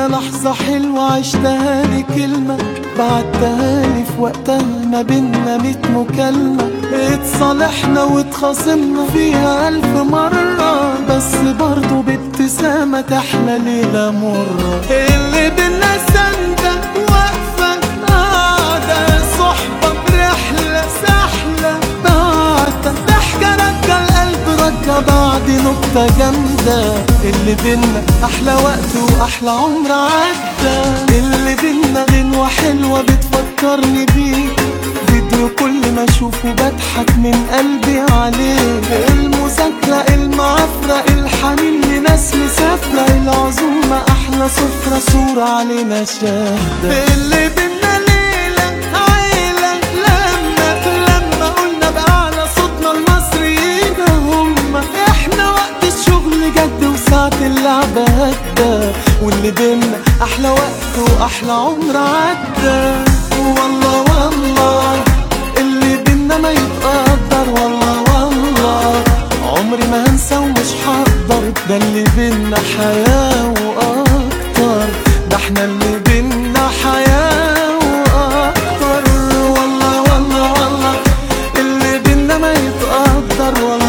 بينا لحظة حلوة عشتها لي كلمة بعتها لي في وقتها ما بينا ميت مكالمة اتصالحنا واتخاصمنا فيها ألف مرة بس برضه بابتسامة تحلى ليلة مرة اللي بينا سندة واقفة قاعدة صحبة برحلة سحلة بعدة ضحكة رجع القلب رجع بعد نكتة جامدة اللي بينا أحلى وقت وأحلى عمر عدى اللي بينا غنوة حلوة بتفكرني بيك فيديو كل ما اشوفه بضحك من قلبي عليه المذاكرة المعافرة الحنين لناس مسافرة العزومة أحلى سفرة صورة علينا شاهدة اللي بينا ليلة عيلة لما لما قلنا بأعلى صوتنا المصريين هم احنا وقت الشغل جد وساعة اللعبة هدى واللي بينا أحلى وقت وأحلى عمر عدى والله والله اللي بينا ما يتقدر والله والله عمري ما هنسى ومش هقدر ده اللي بينا حياة وأكتر ده احنا اللي بينا حياة وأكتر والله والله والله اللي بينا ما يتقدر والله